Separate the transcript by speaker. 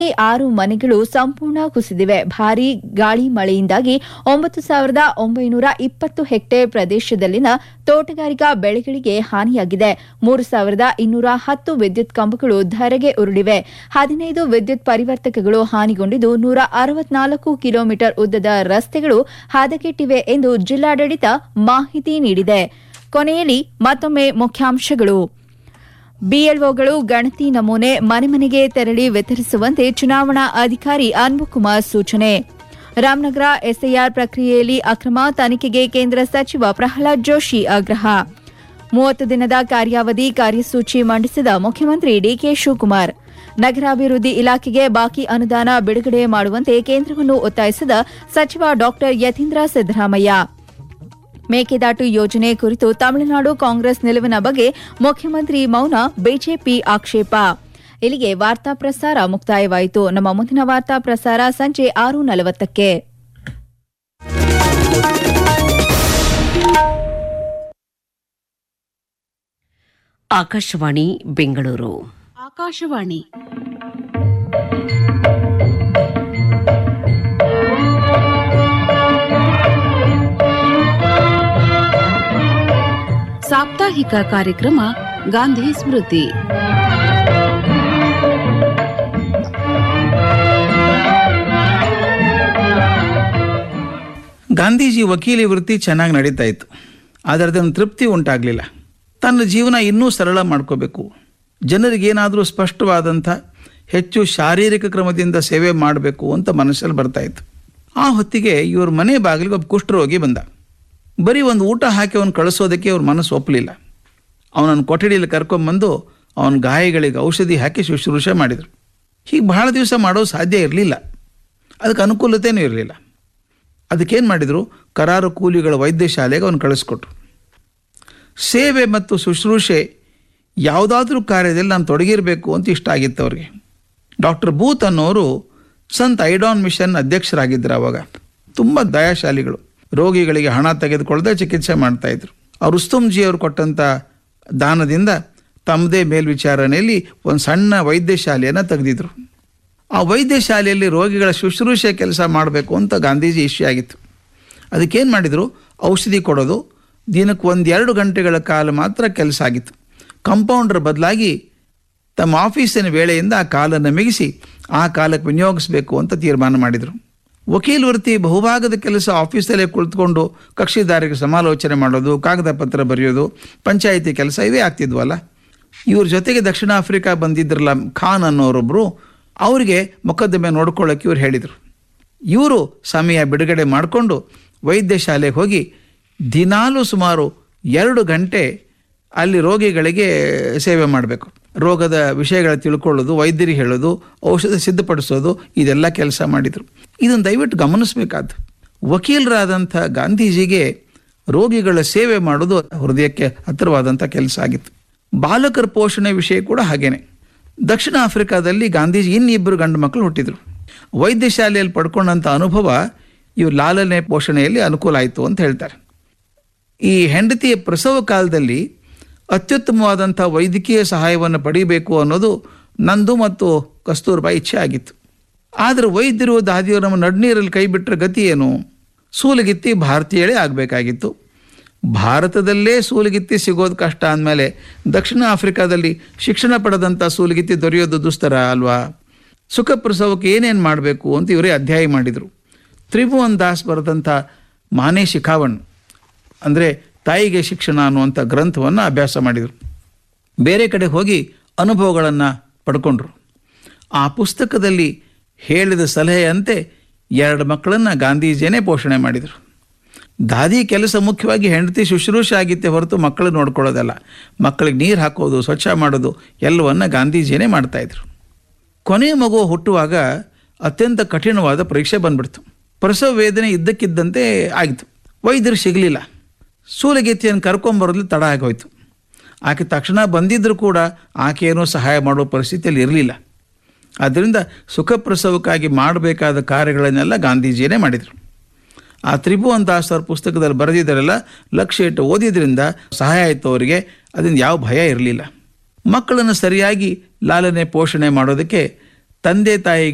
Speaker 1: ಪೈಕಿ ಆರು ಮನೆಗಳು ಸಂಪೂರ್ಣ ಕುಸಿದಿವೆ ಭಾರೀ ಗಾಳಿ ಮಳೆಯಿಂದಾಗಿ ಒಂಬತ್ತು ಸಾವಿರದ ಒಂಬೈನೂರ ಇಪ್ಪತ್ತು ಹೆಕ್ಟೇರ್ ಪ್ರದೇಶದಲ್ಲಿನ ತೋಟಗಾರಿಕಾ ಬೆಳೆಗಳಿಗೆ ಹಾನಿಯಾಗಿದೆ ಮೂರು ಸಾವಿರದ ಇನ್ನೂರ ಹತ್ತು ವಿದ್ಯುತ್ ಕಂಬಗಳು ಧರೆಗೆ ಉರುಳಿವೆ ಹದಿನೈದು ವಿದ್ಯುತ್ ಪರಿವರ್ತಕಗಳು ಹಾನಿಗೊಂಡಿದ್ದು ನೂರ ಅರವತ್ನಾಲ್ಕು ಕಿಲೋಮೀಟರ್ ಉದ್ದದ ರಸ್ತೆಗಳು ಹದಗೆಟ್ಟಿವೆ ಎಂದು ಜಿಲ್ಲಾಡಳಿತ ಮಾಹಿತಿ ನೀಡಿದೆ ಕೊನೆಯಲ್ಲಿ ಮತ್ತೊಮ್ಮೆ ಮುಖ್ಯಾಂಶಗಳು ಬಿಎಲ್ಒಗಳು ಗಣತಿ ನಮೂನೆ ಮನೆ ಮನೆಗೆ ತೆರಳಿ ವಿತರಿಸುವಂತೆ ಚುನಾವಣಾ ಅಧಿಕಾರಿ ಅನ್ಬುಕುಮಾರ್ ಸೂಚನೆ ರಾಮನಗರ ಎಸ್ಐಆರ್ ಪ್ರಕ್ರಿಯೆಯಲ್ಲಿ ಅಕ್ರಮ ತನಿಖೆಗೆ ಕೇಂದ್ರ ಸಚಿವ ಪ್ರಹ್ಲಾದ್ ಜೋಶಿ ಆಗ್ರಹ ಮೂವತ್ತು ದಿನದ ಕಾರ್ಯಾವಧಿ ಕಾರ್ಯಸೂಚಿ ಮಂಡಿಸಿದ ಮುಖ್ಯಮಂತ್ರಿ ಡಿಕೆ ಶಿವಕುಮಾರ್ ನಗರಾಭಿವೃದ್ಧಿ ಇಲಾಖೆಗೆ ಬಾಕಿ ಅನುದಾನ ಬಿಡುಗಡೆ ಮಾಡುವಂತೆ ಕೇಂದ್ರವನ್ನು ಒತ್ತಾಯಿಸಿದ ಸಚಿವ ಡಾ ಯತೀಂದ್ರ ಸಿದ್ದರಾಮಯ್ಯ ಮೇಕೆದಾಟು ಯೋಜನೆ ಕುರಿತು ತಮಿಳುನಾಡು ಕಾಂಗ್ರೆಸ್ ನಿಲುವಿನ ಬಗ್ಗೆ ಮುಖ್ಯಮಂತ್ರಿ ಮೌನ ಬಿಜೆಪಿ ಆಕ್ಷೇಪ ಇಲ್ಲಿಗೆ ವಾರ್ತಾ ಪ್ರಸಾರ ಮುಕ್ತಾಯವಾಯಿತು ನಮ್ಮ ಮುಂದಿನ ವಾರ್ತಾ ಪ್ರಸಾರ ಸಂಜೆ ಆರು ನಲವತ್ತಕ್ಕೆ
Speaker 2: ಆಕಾಶವಾಣಿ ಬೆಂಗಳೂರು
Speaker 3: ಆಕಾಶವಾಣಿ ಸಾಪ್ತಾಹಿಕ ಕಾರ್ಯಕ್ರಮ ಗಾಂಧಿ ಸ್ಮೃತಿ
Speaker 4: ಗಾಂಧೀಜಿ ವಕೀಲಿ ವೃತ್ತಿ ಚೆನ್ನಾಗಿ ನಡೀತಾ ಇತ್ತು ಆದರೆ ಅದನ್ನು ತೃಪ್ತಿ ಉಂಟಾಗಲಿಲ್ಲ ತನ್ನ ಜೀವನ ಇನ್ನೂ ಸರಳ ಮಾಡ್ಕೋಬೇಕು ಜನರಿಗೇನಾದರೂ ಸ್ಪಷ್ಟವಾದಂಥ ಹೆಚ್ಚು ಶಾರೀರಿಕ ಕ್ರಮದಿಂದ ಸೇವೆ ಮಾಡಬೇಕು ಅಂತ ಮನಸ್ಸಲ್ಲಿ ಬರ್ತಾ ಇತ್ತು ಆ ಹೊತ್ತಿಗೆ ಇವ್ರ ಮನೆ ಬಾಗಿಲಿಗೆ ಒಬ್ಬ ಕುಷ್ಠರೋಗಿ ಬಂದ ಬರೀ ಒಂದು ಊಟ ಹಾಕಿ ಅವನು ಕಳಿಸೋದಕ್ಕೆ ಅವ್ರ ಮನಸ್ಸು ಒಪ್ಪಲಿಲ್ಲ ಅವನನ್ನು ಕೊಠಡಿಯಲ್ಲಿ ಕರ್ಕೊಂಬಂದು ಅವನ ಗಾಯಗಳಿಗೆ ಔಷಧಿ ಹಾಕಿ ಶುಶ್ರೂಷೆ ಮಾಡಿದರು ಹೀಗೆ ಬಹಳ ದಿವಸ ಮಾಡೋದು ಸಾಧ್ಯ ಇರಲಿಲ್ಲ ಅದಕ್ಕೆ ಅನುಕೂಲತೆಯೂ ಇರಲಿಲ್ಲ ಅದಕ್ಕೇನು ಮಾಡಿದರು ಕರಾರು ಕೂಲಿಗಳ ವೈದ್ಯಶಾಲೆಗೆ ಅವನು ಕಳಿಸ್ಕೊಟ್ರು ಸೇವೆ ಮತ್ತು ಶುಶ್ರೂಷೆ ಯಾವುದಾದ್ರೂ ಕಾರ್ಯದಲ್ಲಿ ನಾನು ತೊಡಗಿರಬೇಕು ಅಂತ ಇಷ್ಟ ಆಗಿತ್ತು ಅವ್ರಿಗೆ ಡಾಕ್ಟರ್ ಬೂತ್ ಅನ್ನೋರು ಸಂತ್ ಐಡಾನ್ ಮಿಷನ್ ಅಧ್ಯಕ್ಷರಾಗಿದ್ದರು ಅವಾಗ ತುಂಬ ದಯಾಶಾಲಿಗಳು ರೋಗಿಗಳಿಗೆ ಹಣ ತೆಗೆದುಕೊಳ್ಳದೆ ಚಿಕಿತ್ಸೆ ಮಾಡ್ತಾಯಿದ್ರು ಅವ್ರು ರುಸ್ತುಂಜಿ ಅವರು ಕೊಟ್ಟಂಥ ದಾನದಿಂದ ತಮ್ಮದೇ ಮೇಲ್ವಿಚಾರಣೆಯಲ್ಲಿ ಒಂದು ಸಣ್ಣ ವೈದ್ಯಶಾಲೆಯನ್ನು ತೆಗೆದಿದ್ರು ಆ ವೈದ್ಯಶಾಲೆಯಲ್ಲಿ ರೋಗಿಗಳ ಶುಶ್ರೂಷೆ ಕೆಲಸ ಮಾಡಬೇಕು ಅಂತ ಗಾಂಧೀಜಿ ಇಶ್ಯೂ ಆಗಿತ್ತು ಅದಕ್ಕೇನು ಮಾಡಿದರು ಔಷಧಿ ಕೊಡೋದು ದಿನಕ್ಕೆ ಒಂದೆರಡು ಗಂಟೆಗಳ ಕಾಲ ಮಾತ್ರ ಕೆಲಸ ಆಗಿತ್ತು ಕಂಪೌಂಡರ್ ಬದಲಾಗಿ ತಮ್ಮ ಆಫೀಸಿನ ವೇಳೆಯಿಂದ ಆ ಕಾಲನ್ನು ಮಿಗಿಸಿ ಆ ಕಾಲಕ್ಕೆ ವಿನಿಯೋಗಿಸಬೇಕು ಅಂತ ತೀರ್ಮಾನ ಮಾಡಿದರು ವಕೀಲ ವೃತ್ತಿ ಬಹುಭಾಗದ ಕೆಲಸ ಆಫೀಸಲ್ಲೇ ಕುಳಿತುಕೊಂಡು ಕಕ್ಷಿದಾರರಿಗೆ ಸಮಾಲೋಚನೆ ಮಾಡೋದು ಕಾಗದ ಪತ್ರ ಬರೆಯೋದು ಪಂಚಾಯಿತಿ ಕೆಲಸ ಇವೇ ಆಗ್ತಿದ್ವಲ್ಲ ಇವ್ರ ಜೊತೆಗೆ ದಕ್ಷಿಣ ಆಫ್ರಿಕಾ ಬಂದಿದ್ರಲ್ಲ ಖಾನ್ ಅನ್ನೋರೊಬ್ಬರು ಅವರಿಗೆ ಮೊಕದ್ದಮೆ ನೋಡ್ಕೊಳ್ಳೋಕೆ ಇವ್ರು ಹೇಳಿದರು ಇವರು ಸಮಯ ಬಿಡುಗಡೆ ಮಾಡಿಕೊಂಡು ವೈದ್ಯಶಾಲೆಗೆ ಹೋಗಿ ದಿನಾಲೂ ಸುಮಾರು ಎರಡು ಗಂಟೆ ಅಲ್ಲಿ ರೋಗಿಗಳಿಗೆ ಸೇವೆ ಮಾಡಬೇಕು ರೋಗದ ವಿಷಯಗಳ ತಿಳ್ಕೊಳ್ಳೋದು ವೈದ್ಯರಿಗೆ ಹೇಳೋದು ಔಷಧ ಸಿದ್ಧಪಡಿಸೋದು ಇದೆಲ್ಲ ಕೆಲಸ ಮಾಡಿದರು ಇದನ್ನು ದಯವಿಟ್ಟು ಗಮನಿಸಬೇಕಾದ್ದು ವಕೀಲರಾದಂಥ ಗಾಂಧೀಜಿಗೆ ರೋಗಿಗಳ ಸೇವೆ ಮಾಡೋದು ಹೃದಯಕ್ಕೆ ಹತ್ತಿರವಾದಂಥ ಕೆಲಸ ಆಗಿತ್ತು ಬಾಲಕರ ಪೋಷಣೆ ವಿಷಯ ಕೂಡ ಹಾಗೇನೆ ದಕ್ಷಿಣ ಆಫ್ರಿಕಾದಲ್ಲಿ ಗಾಂಧೀಜಿ ಇನ್ನಿಬ್ಬರು ಗಂಡು ಮಕ್ಕಳು ಹುಟ್ಟಿದರು ವೈದ್ಯಶಾಲೆಯಲ್ಲಿ ಪಡ್ಕೊಂಡಂಥ ಅನುಭವ ಇವು ಲಾಲನೆ ಪೋಷಣೆಯಲ್ಲಿ ಅನುಕೂಲ ಆಯಿತು ಅಂತ ಹೇಳ್ತಾರೆ ಈ ಹೆಂಡತಿಯ ಪ್ರಸವ ಕಾಲದಲ್ಲಿ ಅತ್ಯುತ್ತಮವಾದಂಥ ವೈದ್ಯಕೀಯ ಸಹಾಯವನ್ನು ಪಡಿಬೇಕು ಅನ್ನೋದು ನಂದು ಮತ್ತು ಕಸ್ತೂರ್ಬಾ ಇಚ್ಛೆ ಆಗಿತ್ತು ಆದರೆ ವೈದ್ಯರು ದಾದಿಯರು ನಮ್ಮ ನಡ್ನೀರಲ್ಲಿ ಕೈ ಬಿಟ್ಟರೆ ಗತಿ ಏನು ಸೂಲಗಿತ್ತಿ ಭಾರತೀಯಳೇ ಆಗಬೇಕಾಗಿತ್ತು ಭಾರತದಲ್ಲೇ ಸೂಲಗಿತ್ತಿ ಸಿಗೋದು ಕಷ್ಟ ಅಂದಮೇಲೆ ದಕ್ಷಿಣ ಆಫ್ರಿಕಾದಲ್ಲಿ ಶಿಕ್ಷಣ ಪಡೆದಂಥ ಸೂಲಗಿತ್ತಿ ದೊರೆಯೋದು ದುಸ್ತರ ಅಲ್ವಾ ಸುಖ ಪ್ರಸವಕ್ಕೆ ಏನೇನು ಮಾಡಬೇಕು ಅಂತ ಇವರೇ ಅಧ್ಯಾಯ ಮಾಡಿದರು ತ್ರಿಭುವನ್ ದಾಸ್ ಬರೆದಂಥ ಮಾನೆ ಶಿಖಾವಣ್ ಅಂದರೆ ತಾಯಿಗೆ ಶಿಕ್ಷಣ ಅನ್ನುವಂಥ ಗ್ರಂಥವನ್ನು ಅಭ್ಯಾಸ ಮಾಡಿದರು ಬೇರೆ ಕಡೆ ಹೋಗಿ ಅನುಭವಗಳನ್ನು ಪಡ್ಕೊಂಡ್ರು ಆ ಪುಸ್ತಕದಲ್ಲಿ ಹೇಳಿದ ಸಲಹೆಯಂತೆ ಎರಡು ಮಕ್ಕಳನ್ನು ಗಾಂಧೀಜಿಯೇ ಪೋಷಣೆ ಮಾಡಿದರು ದಾದಿ ಕೆಲಸ ಮುಖ್ಯವಾಗಿ ಹೆಂಡತಿ ಶುಶ್ರೂಷೆ ಆಗಿತ್ತೆ ಹೊರತು ಮಕ್ಕಳು ನೋಡ್ಕೊಳ್ಳೋದಲ್ಲ ಮಕ್ಕಳಿಗೆ ನೀರು ಹಾಕೋದು ಸ್ವಚ್ಛ ಮಾಡೋದು ಎಲ್ಲವನ್ನ ಗಾಂಧೀಜಿಯೇ ಮಾಡ್ತಾಯಿದ್ರು ಕೊನೆಯ ಮಗು ಹುಟ್ಟುವಾಗ ಅತ್ಯಂತ ಕಠಿಣವಾದ ಪರೀಕ್ಷೆ ಬಂದ್ಬಿಡ್ತು ಪ್ರಸವ ವೇದನೆ ಇದ್ದಕ್ಕಿದ್ದಂತೆ ಆಗಿತ್ತು ವೈದ್ಯರು ಸಿಗಲಿಲ್ಲ ಸೂಲಗಿತ್ತಿಯನ್ನು ಕರ್ಕೊಂಬರೋದ್ಲಿ ತಡ ಆಗೋಯ್ತು ಆಕೆ ತಕ್ಷಣ ಬಂದಿದ್ದರೂ ಕೂಡ ಆಕೆಯೇನೂ ಸಹಾಯ ಮಾಡೋ ಪರಿಸ್ಥಿತಿಯಲ್ಲಿ ಇರಲಿಲ್ಲ ಆದ್ದರಿಂದ ಸುಖ ಪ್ರಸವಕ್ಕಾಗಿ ಮಾಡಬೇಕಾದ ಕಾರ್ಯಗಳನ್ನೆಲ್ಲ ಗಾಂಧೀಜಿಯೇ ಮಾಡಿದರು ಆ ತ್ರಿಭುವನ್ ದಾಸ್ ಅವ್ರ ಪುಸ್ತಕದಲ್ಲಿ ಬರೆದಿದ್ದರೆಲ್ಲ ಲಕ್ಷ್ಯ ಇಟ್ಟು ಓದಿದ್ರಿಂದ ಸಹಾಯ ಆಯಿತು ಅವರಿಗೆ ಅದರಿಂದ ಯಾವ ಭಯ ಇರಲಿಲ್ಲ ಮಕ್ಕಳನ್ನು ಸರಿಯಾಗಿ ಲಾಲನೆ ಪೋಷಣೆ ಮಾಡೋದಕ್ಕೆ ತಂದೆ ತಾಯಿಗೆ